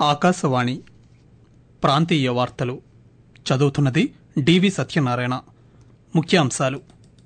ఆకాశవాణి ప్రాంతీయ వార్తలు చదువుతున్నది డివి సత్యనారాయణ ముఖ్యాంశాలు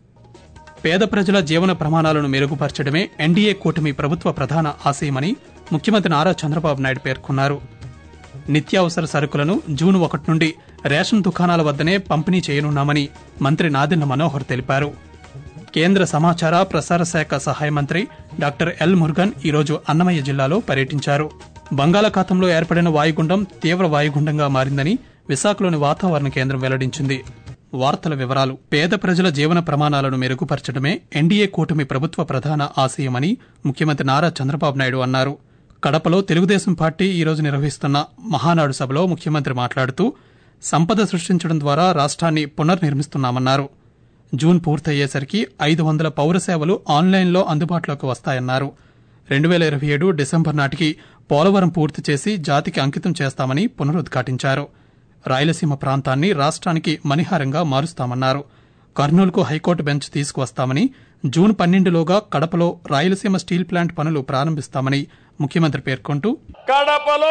పేద ప్రజల జీవన ప్రమాణాలను మెరుగుపరచడమే ఎన్డీఏ కూటమి ప్రభుత్వ ప్రధాన ఆశయమని ముఖ్యమంత్రి నారా చంద్రబాబు నాయుడు పేర్కొన్నారు నిత్యావసర సరుకులను జూన్ ఒకటి నుండి రేషన్ దుకాణాల వద్దనే పంపిణీ చేయనున్నామని మంత్రి నాదెండ్ల మనోహర్ తెలిపారు కేంద్ర సమాచార ప్రసార శాఖ సహాయ మంత్రి డాక్టర్ ఎల్ మురుగన్ ఈరోజు అన్నమయ్య జిల్లాలో పర్యటించారు బంగాళాఖాతంలో ఏర్పడిన వాయుగుండం తీవ్ర వాయుగుండంగా మారిందని విశాఖలోని వాతావరణ కేంద్రం వెల్లడించింది వార్తల వివరాలు పేద ప్రజల జీవన ప్రమాణాలను మెరుగుపరచడమే ఎన్డీఏ కూటమి ప్రభుత్వ ప్రధాన ఆశయమని ముఖ్యమంత్రి నారా చంద్రబాబు నాయుడు అన్నారు కడపలో తెలుగుదేశం పార్టీ ఈరోజు నిర్వహిస్తున్న మహానాడు సభలో ముఖ్యమంత్రి మాట్లాడుతూ సంపద సృష్టించడం ద్వారా రాష్ట్రాన్ని పునర్నిర్మిస్తున్నామన్నారు జూన్ పూర్తయ్యేసరికి ఐదు వందల పౌర సేవలు ఆన్లైన్లో అందుబాటులోకి వస్తాయన్నారు రెండు వేల ఇరవై ఏడు డిసెంబర్ నాటికి పోలవరం పూర్తి చేసి జాతికి అంకితం చేస్తామని పునరుద్ఘాటించారు రాయలసీమ ప్రాంతాన్ని రాష్ట్రానికి మణిహారంగా మారుస్తామన్నారు కర్నూలుకు హైకోర్టు బెంచ్ తీసుకువస్తామని జూన్ పన్నెండులోగా కడపలో రాయలసీమ స్టీల్ ప్లాంట్ పనులు ప్రారంభిస్తామని ముఖ్యమంత్రి పేర్కొంటూ కడపలో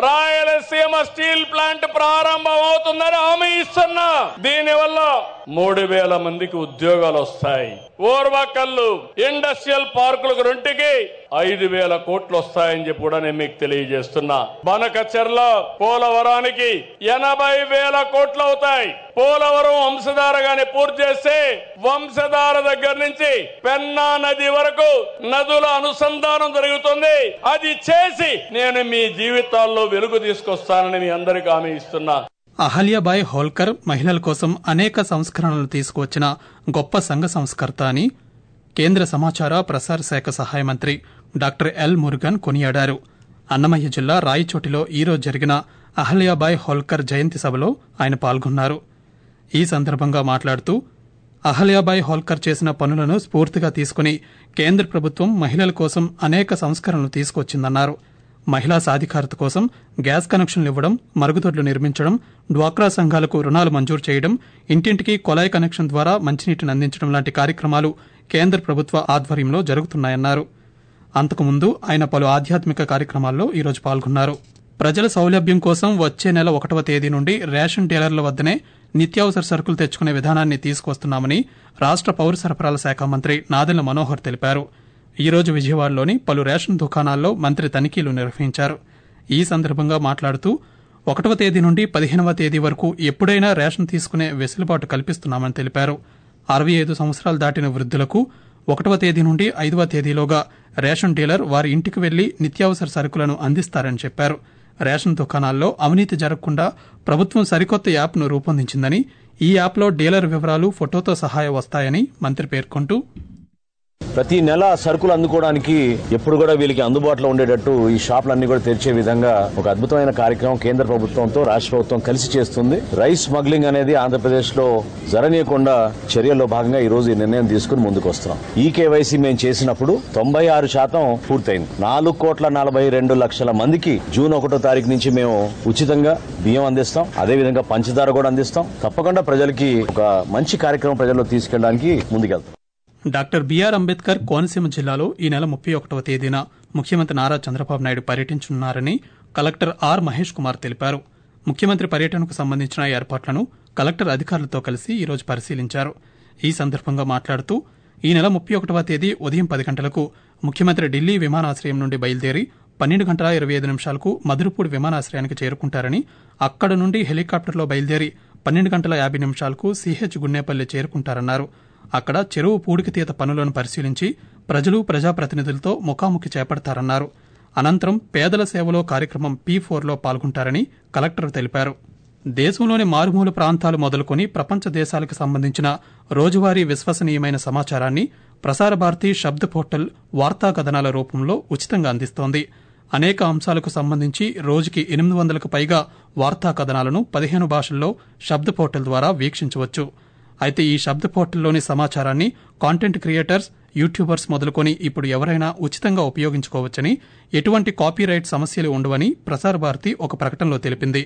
రాయలసీమ స్టీల్ ప్లాంట్ ప్రారంభం అవుతుందని హామీ ఇస్తున్నా దీనివల్ల మూడు వేల మందికి ఉద్యోగాలు వస్తాయి ఓర్వకల్లు ఇండస్ట్రియల్ పార్కులకు రెంటికి ఐదు వేల కోట్లు వస్తాయని చెప్పి కూడా నేను మీకు తెలియజేస్తున్నా బనకచెర్ల పోలవరానికి ఎనభై వేల కోట్లు అవుతాయి పోలవరం వంశధారగానే పూర్తి చేస్తే వంశధార దగ్గర నుంచి పెన్నా నది వరకు నదుల అనుసంధానం జరుగుతుంది అది చేసి నేను మీ జీవితాల్లో వెలుగు తీసుకొస్తానని మీ అందరికీ హామీ ఇస్తున్నా అహల్యాబాయ్ హోల్కర్ మహిళల కోసం అనేక సంస్కరణలు తీసుకువచ్చిన గొప్ప సంఘ సంస్కర్త అని కేంద్ర సమాచార ప్రసార శాఖ సహాయ మంత్రి డాక్టర్ ఎల్ మురుగన్ కొనియాడారు అన్నమయ్య జిల్లా రాయచోటిలో ఈరోజు జరిగిన అహల్యాబాయ్ హోల్కర్ జయంతి సభలో ఆయన పాల్గొన్నారు ఈ సందర్భంగా మాట్లాడుతూ అహల్యాబాయ్ హోల్కర్ చేసిన పనులను స్ఫూర్తిగా తీసుకుని కేంద్ర ప్రభుత్వం మహిళల కోసం అనేక సంస్కరణలు తీసుకొచ్చిందన్నారు మహిళా సాధికారత కోసం గ్యాస్ కనెక్షన్లు ఇవ్వడం మరుగుదొడ్లు నిర్మించడం డ్వాక్రా సంఘాలకు రుణాలు మంజూరు చేయడం ఇంటింటికి కొలాయి కనెక్షన్ ద్వారా మంచినీటిని అందించడం లాంటి కార్యక్రమాలు కేంద్ర ప్రభుత్వ ఆధ్వర్యంలో జరుగుతున్నాయన్నారు అంతకుముందు ఆయన పలు ఆధ్యాత్మిక కార్యక్రమాల్లో ఈరోజు పాల్గొన్నారు ప్రజల సౌలభ్యం కోసం వచ్చే నెల ఒకటవ తేదీ నుండి రేషన్ డీలర్ల వద్దనే నిత్యావసర సరుకులు తెచ్చుకునే విధానాన్ని తీసుకొస్తున్నామని రాష్ట్ర పౌర సరఫరాల శాఖ మంత్రి నాదెళ్ల మనోహర్ తెలిపారు ఈ రోజు విజయవాడలోని పలు రేషన్ దుకాణాల్లో మంత్రి తనిఖీలు నిర్వహించారు ఈ సందర్భంగా మాట్లాడుతూ ఒకటవ తేదీ నుండి పదిహేనవ తేదీ వరకు ఎప్పుడైనా రేషన్ తీసుకునే వెసులుబాటు కల్పిస్తున్నామని తెలిపారు అరవై ఐదు సంవత్సరాలు దాటిన వృద్ధులకు ఒకటవ తేదీ నుండి ఐదవ తేదీలోగా రేషన్ డీలర్ వారి ఇంటికి వెళ్లి నిత్యావసర సరుకులను అందిస్తారని చెప్పారు రేషన్ దుకాణాల్లో అవినీతి జరగకుండా ప్రభుత్వం సరికొత్త యాప్ను రూపొందించిందని ఈ యాప్లో డీలర్ వివరాలు ఫోటోతో సహా వస్తాయని మంత్రి పేర్కొంటూ ప్రతి నెల సరుకులు అందుకోవడానికి ఎప్పుడు కూడా వీళ్ళకి అందుబాటులో ఉండేటట్టు ఈ షాపులన్నీ కూడా తెరిచే విధంగా ఒక అద్భుతమైన కార్యక్రమం కేంద్ర ప్రభుత్వంతో రాష్ట్ర ప్రభుత్వం కలిసి చేస్తుంది రైస్ స్మగ్లింగ్ అనేది ఆంధ్రప్రదేశ్ లో జరనీయకుండా చర్యల్లో భాగంగా ఈ రోజు ఈ నిర్ణయం తీసుకుని ముందుకు వస్తున్నాం ఈ కేవైసీ మేము చేసినప్పుడు తొంభై ఆరు శాతం పూర్తయింది నాలుగు కోట్ల నలభై రెండు లక్షల మందికి జూన్ ఒకటో తారీఖు నుంచి మేము ఉచితంగా బియ్యం అందిస్తాం అదే విధంగా పంచదార కూడా అందిస్తాం తప్పకుండా ప్రజలకి ఒక మంచి కార్యక్రమం ప్రజల్లో తీసుకెళ్ళడానికి ముందుకెళ్తాం డాక్టర్ బిఆర్ అంబేద్కర్ కోనసీమ జిల్లాలో ఈ నెల ముప్పై ఒకటవ తేదీన ముఖ్యమంత్రి నారా చంద్రబాబు నాయుడు పర్యటించనున్నారని కలెక్టర్ ఆర్ మహేష్ కుమార్ తెలిపారు ముఖ్యమంత్రి పర్యటనకు సంబంధించిన ఏర్పాట్లను కలెక్టర్ అధికారులతో కలిసి ఈరోజు పరిశీలించారు ఈ సందర్భంగా మాట్లాడుతూ ఈ నెల ముప్పై ఒకటవ తేదీ ఉదయం పది గంటలకు ముఖ్యమంత్రి ఢిల్లీ విమానాశ్రయం నుండి బయలుదేరి పన్నెండు గంటల ఇరవై ఐదు నిమిషాలకు మధురపూడి విమానాశ్రయానికి చేరుకుంటారని అక్కడ నుండి హెలికాప్టర్లో బయలుదేరి పన్నెండు గంటల యాభై నిమిషాలకు సిహెచ్ గున్నేపల్లి చేరుకుంటారన్నారు అక్కడ చెరువు పూడికతీత పనులను పరిశీలించి ప్రజలు ప్రజాప్రతినిధులతో ముఖాముఖి చేపడతారన్నారు అనంతరం పేదల సేవలో కార్యక్రమం పీ ఫోర్లో పాల్గొంటారని కలెక్టర్ తెలిపారు దేశంలోని మారుమూల ప్రాంతాలు మొదలుకొని ప్రపంచ దేశాలకు సంబంధించిన రోజువారీ విశ్వసనీయమైన సమాచారాన్ని ప్రసార భారతి శబ్ద పోర్టల్ వార్తా కథనాల రూపంలో ఉచితంగా అందిస్తోంది అనేక అంశాలకు సంబంధించి రోజుకి ఎనిమిది వందలకు పైగా వార్తా కథనాలను పదిహేను భాషల్లో శబ్ద పోర్టల్ ద్వారా వీక్షించవచ్చు అయితే ఈ శబ్ద పోర్టల్లోని సమాచారాన్ని కాంటెంట్ క్రియేటర్స్ యూట్యూబర్స్ మొదలుకొని ఇప్పుడు ఎవరైనా ఉచితంగా ఉపయోగించుకోవచ్చని ఎటువంటి కాపీరైట్ సమస్యలు ఉండవని ప్రసార భారతి ఒక ప్రకటనలో తెలిపింది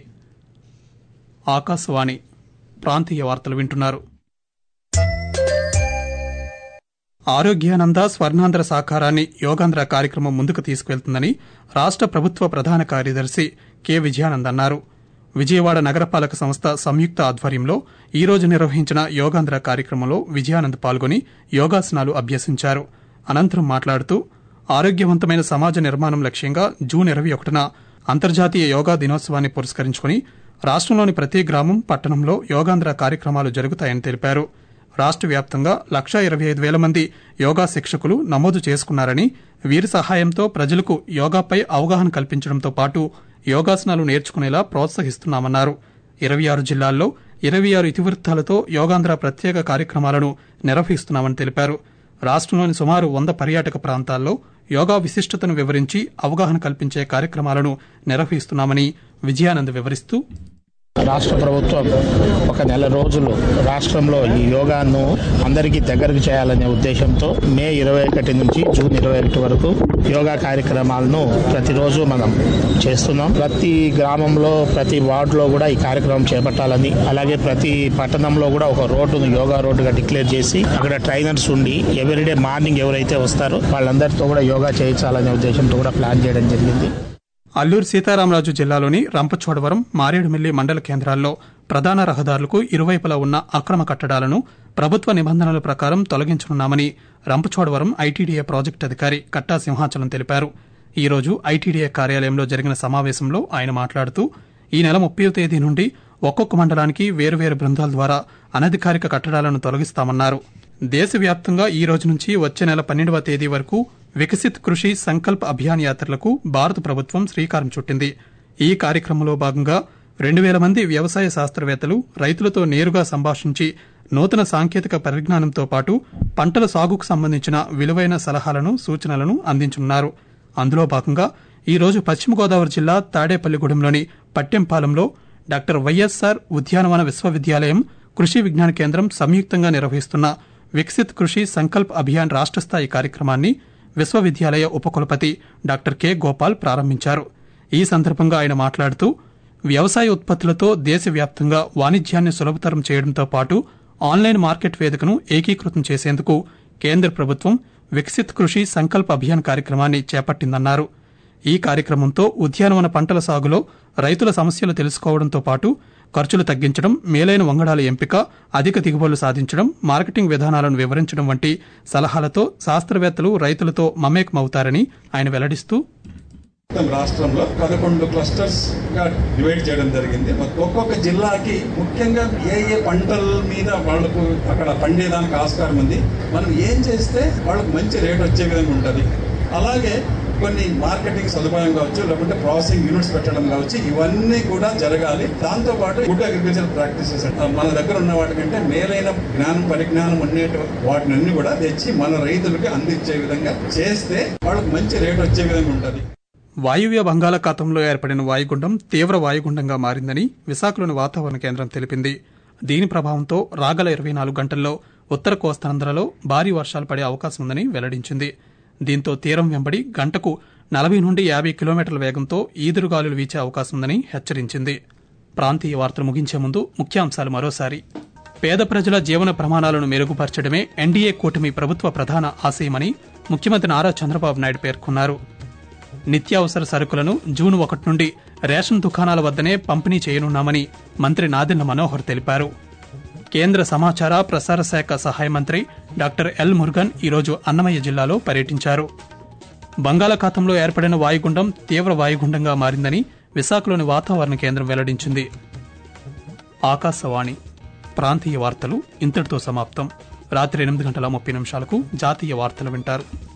ఆకాశవాణి ప్రాంతీయ వార్తలు వింటున్నారు ఆరోగ్యానంద స్వర్ణాంధ్ర సాకారాన్ని యోగాంధ్ర కార్యక్రమం ముందుకు తీసుకువెళ్తుందని రాష్ట ప్రభుత్వ ప్రధాన కార్యదర్శి కె విజయానంద్ అన్నారు విజయవాడ నగరపాలక సంస్థ సంయుక్త ఆధ్వర్యంలో ఈ రోజు నిర్వహించిన యోగాంధ్ర కార్యక్రమంలో విజయానంద్ పాల్గొని యోగాసనాలు అభ్యసించారు అనంతరం మాట్లాడుతూ ఆరోగ్యవంతమైన సమాజ నిర్మాణం లక్ష్యంగా జూన్ ఇరవై ఒకటిన అంతర్జాతీయ యోగా దినోత్సవాన్ని పురస్కరించుకుని రాష్ట్రంలోని ప్రతి గ్రామం పట్టణంలో యోగాంధ్ర కార్యక్రమాలు జరుగుతాయని తెలిపారు రాష్ట్ర వ్యాప్తంగా లక్షా ఇరవై ఐదు వేల మంది యోగా శిక్షకులు నమోదు చేసుకున్నారని వీరి సహాయంతో ప్రజలకు యోగాపై అవగాహన కల్పించడంతో పాటు యోగాసనాలు నేర్చుకునేలా ప్రోత్సహిస్తున్నామన్నారు ఇరవై ఆరు జిల్లాల్లో ఇరవై ఆరు ఇతివృత్తాలతో యోగాంధ్ర ప్రత్యేక కార్యక్రమాలను నిర్వహిస్తున్నామని తెలిపారు రాష్ట్రంలోని సుమారు వంద పర్యాటక ప్రాంతాల్లో యోగా విశిష్టతను వివరించి అవగాహన కల్పించే కార్యక్రమాలను నిర్వహిస్తున్నామని విజయానంద్ వివరిస్తూ రాష్ట్ర ప్రభుత్వం ఒక నెల రోజులు రాష్ట్రంలో ఈ యోగాను అందరికీ దగ్గరకు చేయాలనే ఉద్దేశంతో మే ఇరవై ఒకటి నుంచి జూన్ ఇరవై ఒకటి వరకు యోగా కార్యక్రమాలను ప్రతిరోజు మనం చేస్తున్నాం ప్రతి గ్రామంలో ప్రతి వార్డులో కూడా ఈ కార్యక్రమం చేపట్టాలని అలాగే ప్రతి పట్టణంలో కూడా ఒక రోడ్డును యోగా రోడ్డుగా డిక్లేర్ చేసి అక్కడ ట్రైనర్స్ ఉండి ఎవ్రీడే మార్నింగ్ ఎవరైతే వస్తారో వాళ్ళందరితో కూడా యోగా చేయించాలనే ఉద్దేశంతో కూడా ప్లాన్ చేయడం జరిగింది అల్లూరు సీతారామరాజు జిల్లాలోని రంపచోడవరం మారేడుమిల్లి మండల కేంద్రాల్లో ప్రధాన రహదారులకు ఇరువైపులా ఉన్న అక్రమ కట్టడాలను ప్రభుత్వ నిబంధనల ప్రకారం తొలగించనున్నామని రంపచోడవరం ఐటీడీఏ ప్రాజెక్టు అధికారి కట్టా సింహాచలం తెలిపారు ఈ రోజు ఐటీడీఏ కార్యాలయంలో జరిగిన సమావేశంలో ఆయన మాట్లాడుతూ ఈ నెల ముప్పై తేదీ నుండి ఒక్కొక్క మండలానికి వేరువేరు బృందాల ద్వారా అనధికారిక కట్టడాలను తొలగిస్తామన్నారు దేశవ్యాప్తంగా ఈ రోజు నుంచి వచ్చే నెల పన్నెండవ తేదీ వరకు వికసిత్ కృషి సంకల్ప్ అభియాన్ యాత్రలకు భారత ప్రభుత్వం శ్రీకారం చుట్టింది ఈ కార్యక్రమంలో భాగంగా రెండు వేల మంది వ్యవసాయ శాస్త్రవేత్తలు రైతులతో నేరుగా సంభాషించి నూతన సాంకేతిక పరిజ్ఞానంతో పాటు పంటల సాగుకు సంబంధించిన విలువైన సలహాలను సూచనలను అందించనున్నారు అందులో భాగంగా ఈ రోజు పశ్చిమ గోదావరి జిల్లా తాడేపల్లిగూడెంలోని పట్టెంపాలెంలో డాక్టర్ వైఎస్ఆర్ ఉద్యానవన విశ్వవిద్యాలయం కృషి విజ్ఞాన కేంద్రం సంయుక్తంగా నిర్వహిస్తున్న వికసిత్ కృషి సంకల్ప్ అభియాన్ రాష్ట్ర స్థాయి కార్యక్రమాన్ని విశ్వవిద్యాలయ ఉపకులపతి డాక్టర్ కె గోపాల్ ప్రారంభించారు ఈ సందర్భంగా ఆయన మాట్లాడుతూ వ్యవసాయ ఉత్పత్తులతో దేశవ్యాప్తంగా వాణిజ్యాన్ని సులభతరం చేయడంతో పాటు ఆన్లైన్ మార్కెట్ వేదికను ఏకీకృతం చేసేందుకు కేంద్ర ప్రభుత్వం వికసిత్ కృషి సంకల్ప్ అభియాన్ కార్యక్రమాన్ని చేపట్టిందన్నారు ఈ కార్యక్రమంతో ఉద్యానవన పంటల సాగులో రైతుల సమస్యలు తెలుసుకోవడంతో పాటు ఖర్చులు తగ్గించడం మేలైన వంగడాల ఎంపిక అధిక దిగుబడులు సాధించడం మార్కెటింగ్ విధానాలను వివరించడం వంటి సలహాలతో శాస్త్రవేత్తలు రైతులతో మమేకమవుతారని ఆయన వెల్లడిస్తూ మొత్తం రాష్ట్రంలో పదకొండు క్లస్టర్స్ గా డివైడ్ చేయడం జరిగింది ఒక్కొక్క జిల్లాకి ముఖ్యంగా ఏ ఏ పంటల మీద వాళ్ళకు అక్కడ పండేదానికి ఆస్కారం ఉంది మనం ఏం చేస్తే వాళ్ళకు మంచి రేట్ వచ్చే విధంగా ఉంటుంది అలాగే కొన్ని మార్కెటింగ్ సదుపాయం కావచ్చు లేకుంటే ప్రాసెసింగ్ యూనిట్స్ పెట్టడం కావచ్చు ఇవన్నీ కూడా జరగాలి దాంతో పాటు గుడ్ అగ్రికల్చర్ ప్రాక్టీసెస్ మన దగ్గర ఉన్న వాటికంటే మేలైన జ్ఞానం పరిజ్ఞానం ఉండేటి వాటిని కూడా తెచ్చి మన రైతులకు అందించే విధంగా చేస్తే వాళ్ళకు మంచి రేట్ వచ్చే విధంగా ఉంటుంది వాయువ్య బంగాళాఖాతంలో ఏర్పడిన వాయుగుండం తీవ్ర వాయుగుండంగా మారిందని విశాఖలోని వాతావరణ కేంద్రం తెలిపింది దీని ప్రభావంతో రాగల ఇరవై నాలుగు గంటల్లో ఉత్తర కోస్తాంధ్రలో భారీ వర్షాలు పడే అవకాశం ఉందని వెల్లడించింది దీంతో తీరం వెంబడి గంటకు నలభై నుండి యాభై కిలోమీటర్ల వేగంతో ఈదురుగాలులు వీచే అవకాశం ఉందని హెచ్చరించింది ప్రాంతీయ వార్తలు ముగించే ముందు ముఖ్యాంశాలు మరోసారి పేద ప్రజల జీవన ప్రమాణాలను మెరుగుపరచడమే ఎన్డీఏ కూటమి ప్రభుత్వ ప్రధాన ఆశయమని ముఖ్యమంత్రి నారా చంద్రబాబు నాయుడు పేర్కొన్నారు నిత్యావసర సరుకులను జూన్ ఒకటి నుండి రేషన్ దుకాణాల వద్దనే పంపిణీ చేయనున్నామని మంత్రి నాదెండ్ల మనోహర్ తెలిపారు కేంద్ర సమాచార ప్రసార శాఖ సహాయ మంత్రి డాక్టర్ ఎల్ మురుగన్ ఈరోజు అన్నమయ్య జిల్లాలో పర్యటించారు బంగాళాఖాతంలో ఏర్పడిన వాయుగుండం తీవ్ర వాయుగుండంగా మారిందని విశాఖలోని వాతావరణ కేంద్రం వెల్లడించింది ఆకాశవాణి ప్రాంతీయ వార్తలు ఇంతటితో సమాప్తం రాత్రి ఎనిమిది గంటల ముప్పై నిమిషాలకు జాతీయ వార్తలు వింటారు